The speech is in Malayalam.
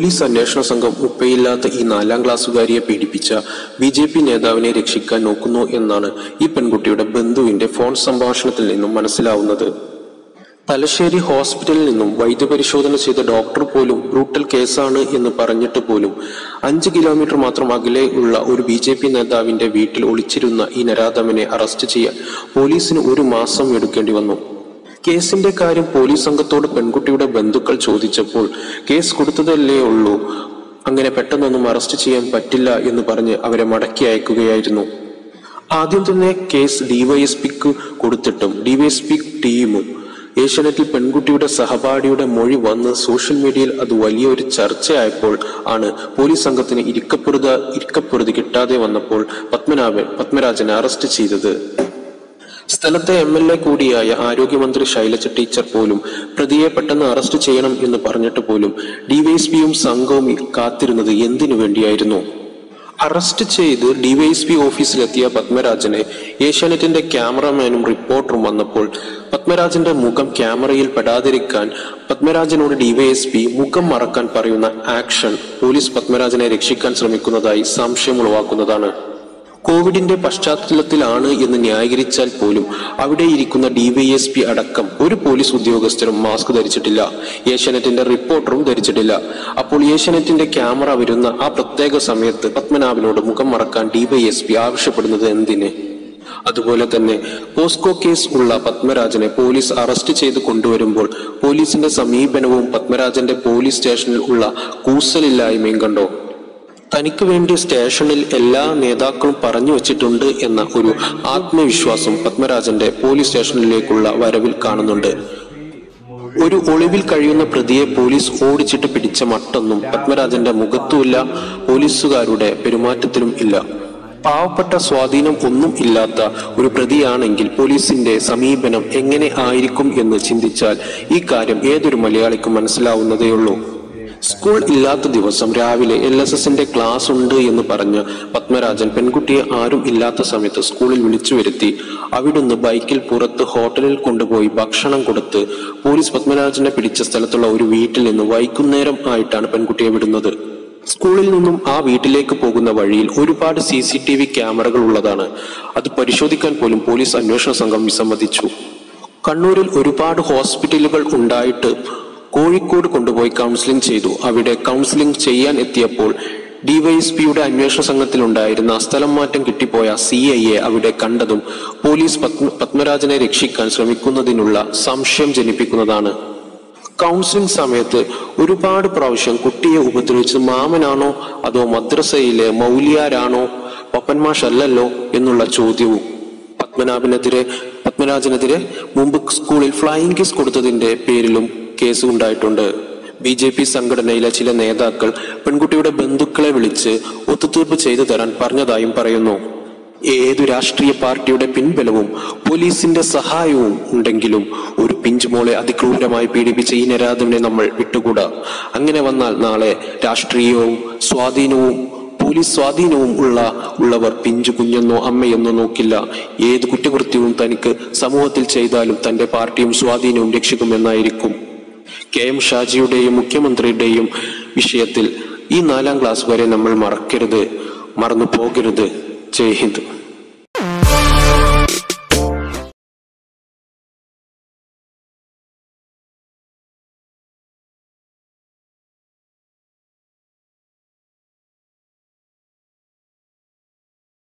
പോലീസ് അന്വേഷണ സംഘം ഉപ്പയില്ലാത്ത ഈ നാലാം ക്ലാസ്സുകാരിയെ പീഡിപ്പിച്ച ബി ജെ പി നേതാവിനെ രക്ഷിക്കാൻ നോക്കുന്നു എന്നാണ് ഈ പെൺകുട്ടിയുടെ ബന്ധുവിന്റെ ഫോൺ സംഭാഷണത്തിൽ നിന്നും മനസ്സിലാവുന്നത് തലശ്ശേരി ഹോസ്പിറ്റലിൽ നിന്നും വൈദ്യപരിശോധന ചെയ്ത ഡോക്ടർ പോലും ബ്രൂട്ടൽ കേസാണ് എന്ന് പറഞ്ഞിട്ട് പോലും അഞ്ച് കിലോമീറ്റർ മാത്രം അകലെ ഉള്ള ഒരു ബി ജെ പി നേതാവിന്റെ വീട്ടിൽ ഒളിച്ചിരുന്ന ഈ നരാധമനെ അറസ്റ്റ് ചെയ്യാൻ പോലീസിന് ഒരു മാസം എടുക്കേണ്ടി വന്നു കേസിന്റെ കാര്യം പോലീസ് സംഘത്തോട് പെൺകുട്ടിയുടെ ബന്ധുക്കൾ ചോദിച്ചപ്പോൾ കേസ് കൊടുത്തതല്ലേ ഉള്ളൂ അങ്ങനെ പെട്ടെന്നൊന്നും അറസ്റ്റ് ചെയ്യാൻ പറ്റില്ല എന്ന് പറഞ്ഞ് അവരെ മടക്കി അയക്കുകയായിരുന്നു ആദ്യം തന്നെ കേസ് ഡിവൈഎസ്പിക്ക് കൊടുത്തിട്ടും ഡിവൈഎസ്പി ടീമും ഏഷ്യാനെറ്റിൽ പെൺകുട്ടിയുടെ സഹപാഠിയുടെ മൊഴി വന്ന് സോഷ്യൽ മീഡിയയിൽ അത് വലിയൊരു ചർച്ചയായപ്പോൾ ആണ് പോലീസ് സംഘത്തിന് ഇരിക്കപ്പുറത ഇരിക്കപ്പുറതി കിട്ടാതെ വന്നപ്പോൾ പത്മനാഭൻ പത്മരാജനെ അറസ്റ്റ് ചെയ്തത് സ്ഥലത്തെ എം എൽ എ കൂടിയായ ആരോഗ്യമന്ത്രി ശൈലജ ടീച്ചർ പോലും പ്രതിയെ പെട്ടെന്ന് അറസ്റ്റ് ചെയ്യണം എന്ന് പറഞ്ഞിട്ട് പോലും ഡിവൈഎസ്പിയും സംഘവും കാത്തിരുന്നത് എന്തിനു വേണ്ടിയായിരുന്നു അറസ്റ്റ് ചെയ്ത് ഡിവൈഎസ്പി ഓഫീസിലെത്തിയ പത്മരാജനെ ഏഷ്യാനെറ്റിന്റെ ക്യാമറമാനും റിപ്പോർട്ടറും വന്നപ്പോൾ പത്മരാജന്റെ മുഖം ക്യാമറയിൽ പെടാതിരിക്കാൻ പത്മരാജനോട് ഡിവൈഎസ്പി മുഖം മറക്കാൻ പറയുന്ന ആക്ഷൻ പോലീസ് പത്മരാജനെ രക്ഷിക്കാൻ ശ്രമിക്കുന്നതായി സംശയം ഉളവാക്കുന്നതാണ് കോവിഡിന്റെ പശ്ചാത്തലത്തിലാണ് എന്ന് ന്യായീകരിച്ചാൽ പോലും അവിടെ ഇരിക്കുന്ന ഡിവൈഎസ്പി അടക്കം ഒരു പോലീസ് ഉദ്യോഗസ്ഥരും മാസ്ക് ധരിച്ചിട്ടില്ല ഏഷ്യാനെറ്റിന്റെ റിപ്പോർട്ടറും ധരിച്ചിട്ടില്ല അപ്പോൾ ഏഷ്യാനെറ്റിന്റെ ക്യാമറ വരുന്ന ആ പ്രത്യേക സമയത്ത് പത്മനാഭനോട് മുഖം മറക്കാൻ ഡിവൈഎസ്പി ആവശ്യപ്പെടുന്നത് എന്തിന് അതുപോലെ തന്നെ പോസ്കോ കേസ് ഉള്ള പത്മരാജനെ പോലീസ് അറസ്റ്റ് ചെയ്ത് കൊണ്ടുവരുമ്പോൾ പോലീസിന്റെ സമീപനവും പത്മരാജന്റെ പോലീസ് സ്റ്റേഷനിൽ ഉള്ള കൂസലില്ലായ്മയും കണ്ടോ തനിക്ക് വേണ്ടി സ്റ്റേഷനിൽ എല്ലാ നേതാക്കളും പറഞ്ഞു വച്ചിട്ടുണ്ട് എന്ന ഒരു ആത്മവിശ്വാസം പത്മരാജന്റെ പോലീസ് സ്റ്റേഷനിലേക്കുള്ള വരവിൽ കാണുന്നുണ്ട് ഒരു ഒളിവിൽ കഴിയുന്ന പ്രതിയെ പോലീസ് ഓടിച്ചിട്ട് പിടിച്ച മട്ടൊന്നും പത്മരാജന്റെ മുഖത്തുമില്ല പോലീസുകാരുടെ പെരുമാറ്റത്തിലും ഇല്ല പാവപ്പെട്ട സ്വാധീനം ഒന്നും ഇല്ലാത്ത ഒരു പ്രതിയാണെങ്കിൽ പോലീസിന്റെ സമീപനം എങ്ങനെ ആയിരിക്കും എന്ന് ചിന്തിച്ചാൽ ഈ കാര്യം ഏതൊരു മലയാളിക്കും മനസ്സിലാവുന്നതേയുള്ളൂ സ്കൂൾ ഇല്ലാത്ത ദിവസം രാവിലെ എൽ എസ് എസിന്റെ ക്ലാസ് ഉണ്ട് എന്ന് പറഞ്ഞ് പത്മരാജൻ പെൺകുട്ടിയെ ആരും ഇല്ലാത്ത സമയത്ത് സ്കൂളിൽ വിളിച്ചു വരുത്തി അവിടുന്ന് ബൈക്കിൽ പുറത്ത് ഹോട്ടലിൽ കൊണ്ടുപോയി ഭക്ഷണം കൊടുത്ത് പോലീസ് പത്മരാജനെ പിടിച്ച സ്ഥലത്തുള്ള ഒരു വീട്ടിൽ നിന്ന് വൈകുന്നേരം ആയിട്ടാണ് പെൺകുട്ടിയെ വിടുന്നത് സ്കൂളിൽ നിന്നും ആ വീട്ടിലേക്ക് പോകുന്ന വഴിയിൽ ഒരുപാട് സി സി ടി വി ക്യാമറകൾ ഉള്ളതാണ് അത് പരിശോധിക്കാൻ പോലും പോലീസ് അന്വേഷണ സംഘം വിസമ്മതിച്ചു കണ്ണൂരിൽ ഒരുപാട് ഹോസ്പിറ്റലുകൾ ഉണ്ടായിട്ട് കോഴിക്കോട് കൊണ്ടുപോയി കൗൺസിലിംഗ് ചെയ്തു അവിടെ കൗൺസിലിംഗ് ചെയ്യാൻ എത്തിയപ്പോൾ ഡിവൈഎസ്പിയുടെ അന്വേഷണ സംഘത്തിലുണ്ടായിരുന്ന സ്ഥലം മാറ്റം കിട്ടിപ്പോയ സി ഐ എ അവിടെ കണ്ടതും പോലീസ് പത്മ പത്മരാജനെ രക്ഷിക്കാൻ ശ്രമിക്കുന്നതിനുള്ള സംശയം ജനിപ്പിക്കുന്നതാണ് കൗൺസിലിംഗ് സമയത്ത് ഒരുപാട് പ്രാവശ്യം കുട്ടിയെ ഉപദ്രവിച്ചത് മാമനാണോ അതോ മദ്രസയിലെ മൗലിയാരാണോ പപ്പന്മാഷല്ലല്ലോ എന്നുള്ള ചോദ്യവും പത്മനാഭനെതിരെ പത്മരാജനെതിരെ മുമ്പ് സ്കൂളിൽ ഫ്ലൈയിങ് കിസ് കൊടുത്തതിന്റെ പേരിലും കേസ് ഉണ്ടായിട്ടുണ്ട് ബി ജെ പി സംഘടനയിലെ ചില നേതാക്കൾ പെൺകുട്ടിയുടെ ബന്ധുക്കളെ വിളിച്ച് ഒത്തുതീർപ്പ് ചെയ്തു തരാൻ പറഞ്ഞതായും പറയുന്നു ഏതു രാഷ്ട്രീയ പാർട്ടിയുടെ പിൻബലവും പോലീസിന്റെ സഹായവും ഉണ്ടെങ്കിലും ഒരു പിഞ്ചുമോളെ അതിക്രൂരമായി പീഡിപ്പിച്ച ഈ നരാധവനെ നമ്മൾ വിട്ടുകൂടാ അങ്ങനെ വന്നാൽ നാളെ രാഷ്ട്രീയവും സ്വാധീനവും പോലീസ് സ്വാധീനവും ഉള്ള ഉള്ളവർ പിഞ്ചു കുഞ്ഞെന്നോ അമ്മയെന്നോ നോക്കില്ല ഏത് കുറ്റകൃത്യവും തനിക്ക് സമൂഹത്തിൽ ചെയ്താലും തന്റെ പാർട്ടിയും സ്വാധീനവും രക്ഷിക്കുമെന്നായിരിക്കും കെ എം ഷാജിയുടെയും മുഖ്യമന്ത്രിയുടെയും വിഷയത്തിൽ ഈ നാലാം ക്ലാസ് വരെ നമ്മൾ മറക്കരുത് മറന്നു പോകരുത് ജയ് ഹിന്ദ്